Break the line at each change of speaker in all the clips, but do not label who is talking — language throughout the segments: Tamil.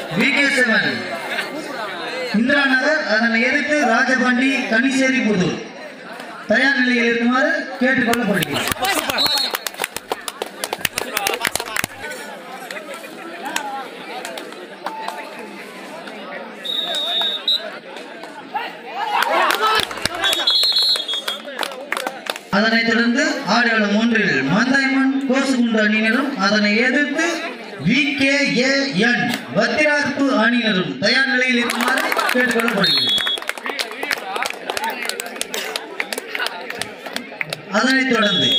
we K seven Indira Nagar அதனை எதிர்த்து ராஜபாண்டி கனிசேரி புதூர் தயார் நிலையில் இருக்குமாறு கேட்டுக்கொள்ளப்படுகிறது அதனைத் தொடர்ந்து ஆடுகளம் ஒன்றில் மந்தாய்மன் கோசுகுண்டு அணியினரும் அதனை எதிர்த்து வி கே ஏ என் வத்திராப்பு அணியினரும் தயார் நிலையில் இருக்குமாறு கேட்டுக்கொள்ளப்படுகிறது அதனைத் தொடர்ந்து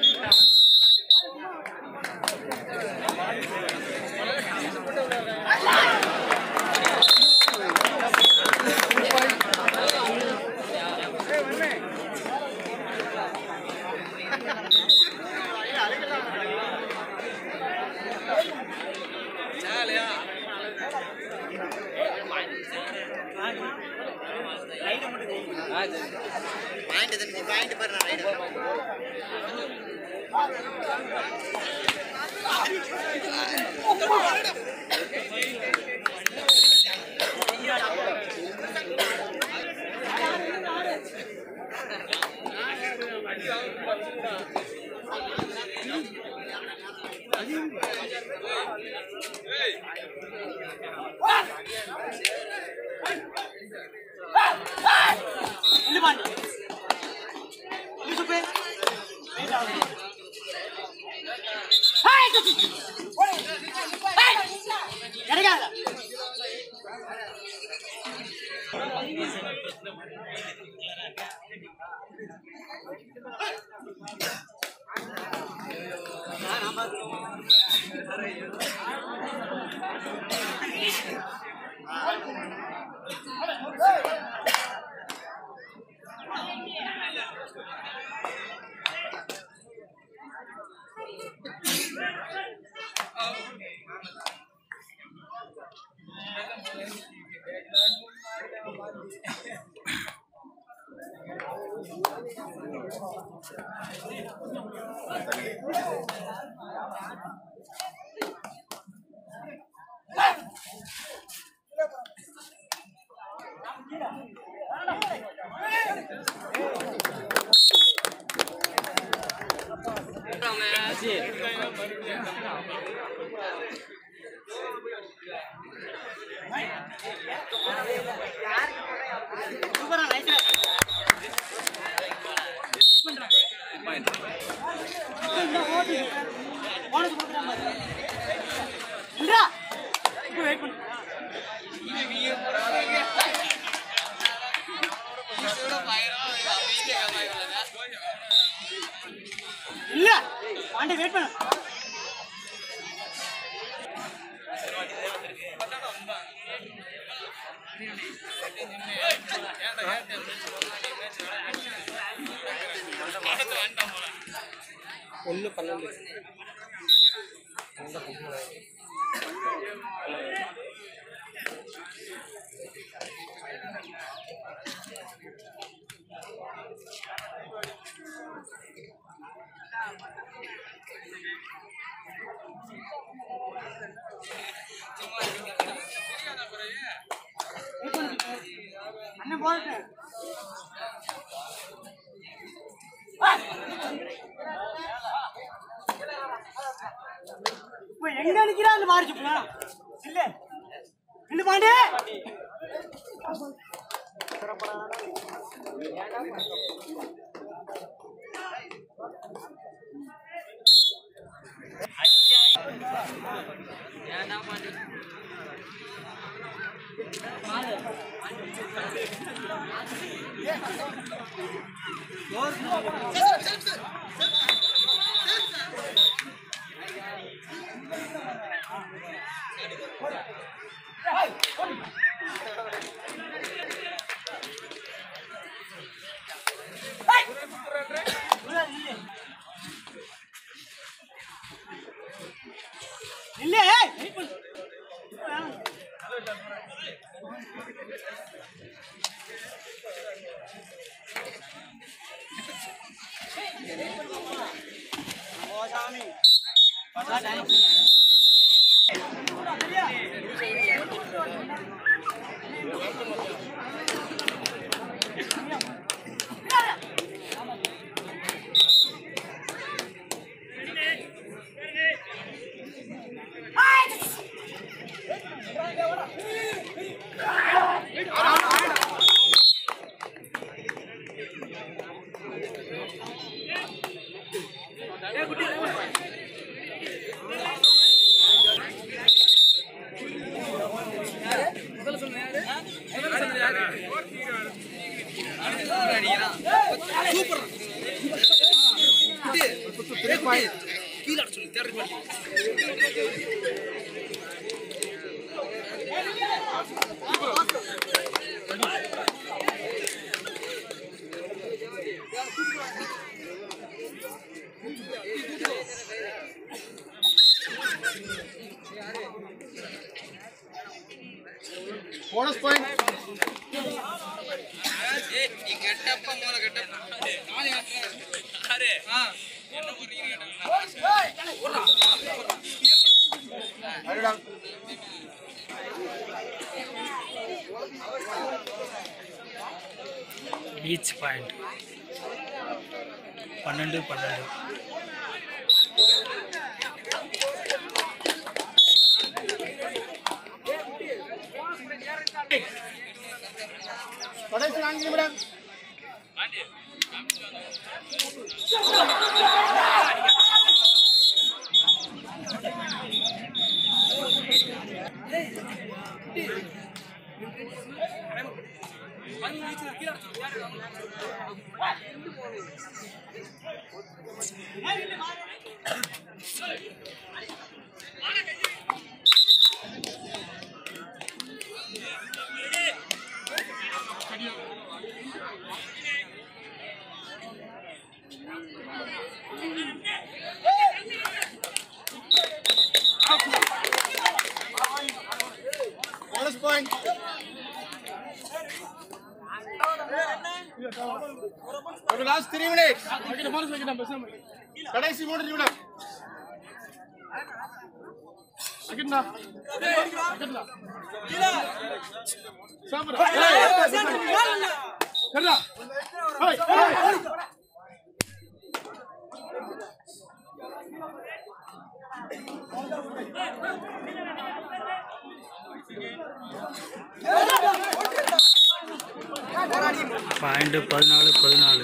இல்ல ஆண்டி வெயிட் பண்ணு
ஒன்று பன்னெண்டு
அண்ணன் போட்டு இப்ப எங்க நிக்கிறா அந்த மாறிச்சு இல்ல இல்ல பாண்டே இல்ல ஏய், வெயிட் பண்ணு ஓ சாமி பத்தா டைம்
போனஸ் பாயிண்ட் அடடா
ஈச் பாயிண்ட் பன்னெண்டு பன்னெண்டு
கடைசி நான்கு நிமிடம் போனஸ் பாயிண்ட் ஒரு லாஸ்ட் த்ரீ மினிட்ஸ் கடைசி மூன்று நிமிடம் அகிட்னா அகிட்னா சாப்பிடு கர்ரா ஹை ஹை
பாயிண்ட் பதினாலு பதினாலு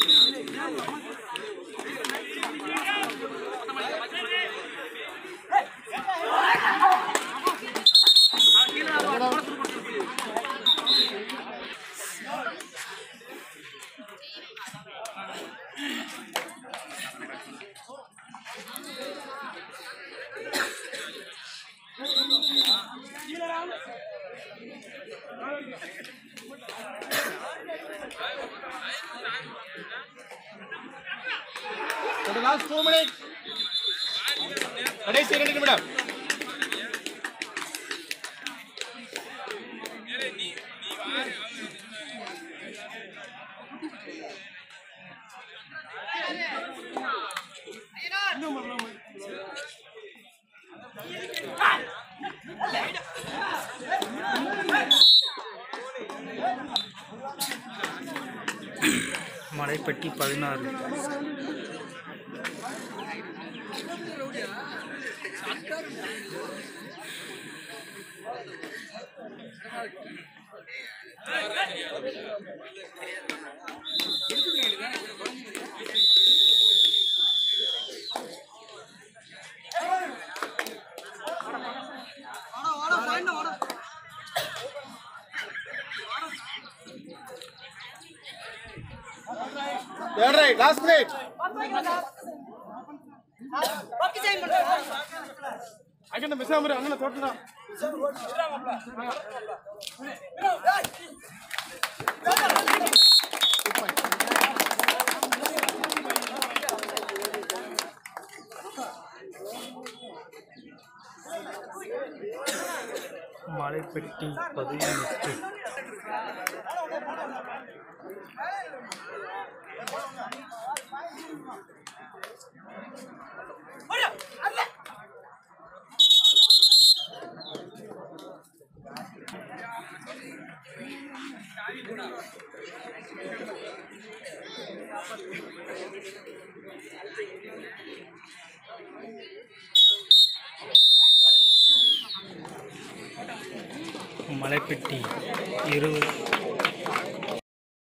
ஒரு லாஸ்ட் டூ மினிட் கடைசி இரண்டு நிமிடம்
மலைப்பட்டி பதினாறு
தேர்ட் ரைட் லாஸ்ட் மினிட் அங்கே மிஸ் ஆமரு அங்கே தோட்டலாம்
மலைப்பட்டி பதினெட்டு மலைப்பட்டி இருபது